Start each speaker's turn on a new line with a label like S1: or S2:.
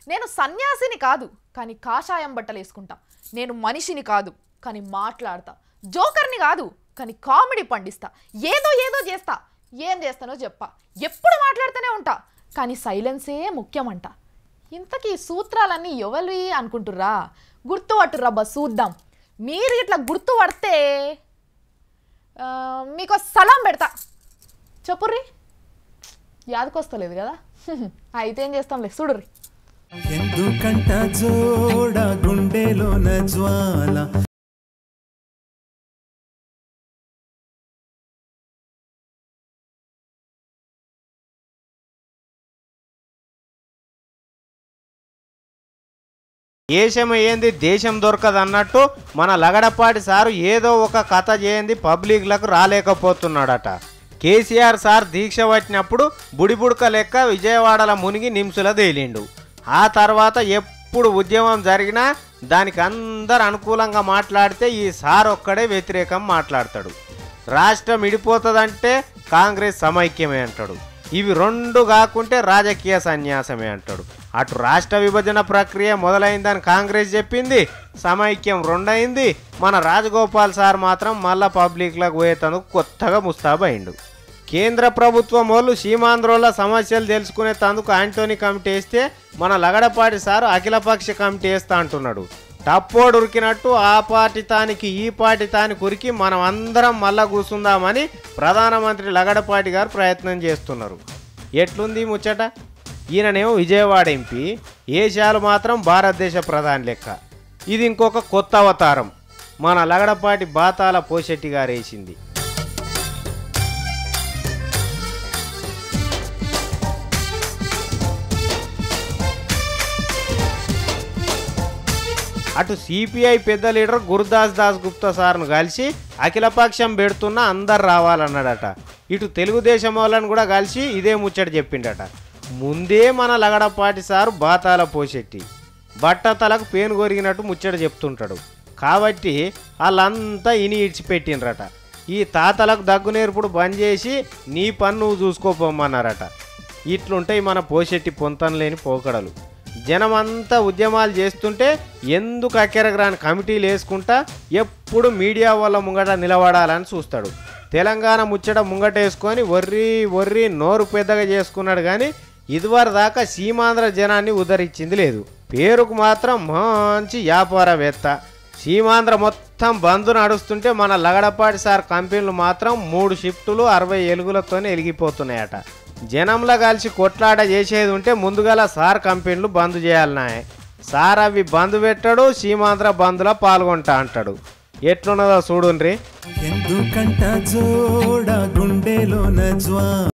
S1: నేను సన్యాసిని కాదు కానీ కాషాయం బట్టలు వేసుకుంటా నేను మనిషిని కాదు కానీ మాట్లాడతా జోకర్ని కాదు కానీ కామెడీ పండిస్తా ఏదో ఏదో చేస్తా ఏం చేస్తానో చెప్పా ఎప్పుడు మాట్లాడుతూనే ఉంటా కానీ సైలెన్సే ముఖ్యమంట ఇంతకీ ఈ సూత్రాలన్నీ ఎవరివి అనుకుంటుర్రా గుర్తు పట్టుర్రా బా చూద్దాం మీరు ఇట్లా గుర్తు పడితే ఆ, మీకు సలాం పెడతా చెప్పుర్రి యాదకొస్తలేదు కదా అయితే ఏం చేస్తాంలే చూడుర్రి
S2: ఎందుకంట జోడ గుండెలోన జ్వాల
S3: దేశం ఏంది దేశం దొరకదు అన్నట్టు మన లగడపాటి సారు ఏదో ఒక కథ చేయంది పబ్లిక్లకు రాలేకపోతున్నాడట కేసీఆర్ సార్ దీక్ష పట్టినప్పుడు బుడిబుడక లెక్క విజయవాడల మునిగి నిమ్సుల తేలిండు ఆ తర్వాత ఎప్పుడు ఉద్యమం జరిగినా దానికి అందరు అనుకూలంగా మాట్లాడితే ఈ సార్ ఒక్కడే వ్యతిరేకం మాట్లాడతాడు రాష్ట్రం ఇడిపోతుందంటే కాంగ్రెస్ సమైక్యమే అంటాడు ఇవి రెండు కాకుంటే రాజకీయ సన్యాసమే అంటాడు అటు రాష్ట్ర విభజన ప్రక్రియ మొదలైందని కాంగ్రెస్ చెప్పింది సమైక్యం రెండైంది మన రాజగోపాల్ సార్ మాత్రం మళ్ళా పబ్లిక్లకు పోయేతందుకు కొత్తగా ముస్తాబైండు కేంద్ర ప్రభుత్వం వాళ్ళు సీమాంధ్రోల సమస్యలు తెలుసుకునే తందుకు ఆంటోనీ కమిటీ వేస్తే మన లగడపాటి సారు అఖిలపక్ష కమిటీ వేస్తా అంటున్నాడు టప్పోడు ఉరికినట్టు ఆ పార్టీ తానికి ఈ పార్టీ తానికి ఉరికి మనం అందరం మళ్ళా కూర్చుందామని ప్రధానమంత్రి లగడపాటి గారు ప్రయత్నం చేస్తున్నారు ఎట్లుంది ఈ ముచ్చట ఈయననేమో విజయవాడ ఎంపీ ఏషియాలు మాత్రం భారతదేశ ప్రధాని లెక్క ఇది ఇంకొక కొత్త అవతారం మన లగడపాటి బాతాల పోషెట్టి గారు వేసింది అటు సిపిఐ పెద్ద లీడర్ గురుదాస్ దాస్ గుప్తా సార్ను కలిసి అఖిలపక్షం పెడుతున్న అందరు రావాలన్నాడట ఇటు తెలుగుదేశం వాళ్ళని కూడా కలిసి ఇదే ముచ్చట చెప్పిండట ముందే మన లగడపాటి సారు బాతాల పోషెట్టి బట్టతలకు పేను కొరిగినట్టు ముచ్చట చెప్తుంటాడు కాబట్టి వాళ్ళంతా ఇని ఇడిచిపెట్టినరట ఈ తాతలకు దగ్గు నేర్పుడు బంద్ చేసి నీ పన్ను నువ్వు చూసుకోపోమన్నారట ఇట్లుంటాయి మన పోషెట్టి పొంతం లేని పోకడలు జనమంతా ఉద్యమాలు చేస్తుంటే ఎందుకు అక్కెరగరాని కమిటీలు వేసుకుంటా ఎప్పుడు మీడియా వాళ్ళ ముంగట నిలబడాలని చూస్తాడు తెలంగాణ ముచ్చట ముంగటేసుకొని ఒర్రి ఒర్రి నోరు పెద్దగా చేసుకున్నాడు కానీ ఇదివరకు దాకా సీమాంధ్ర జనాన్ని ఉదరించింది లేదు పేరుకు మాత్రం మంచి వ్యాపారవేత్త సీమాంధ్ర మొత్తం బంద్ నడుస్తుంటే మన లగడపాటి సార్ కంపెనీలు మాత్రం మూడు షిఫ్టులు అరవై ఎలుగులతోనే వెలిగిపోతున్నాయట జనంలో కలిసి కొట్లాట చేసేది ఉంటే ముందుగాల సార్ కంపెనీలు బంద్ చేయాలన్నాయి సార్ అవి బంద్ పెట్టాడు సీమాంధ్ర బంద్లో పాల్గొంటా అంటాడు ఎట్లున్నదో చూడుండ్రి
S2: ఎందుకంట జోడ గుండెలోన జ్వాల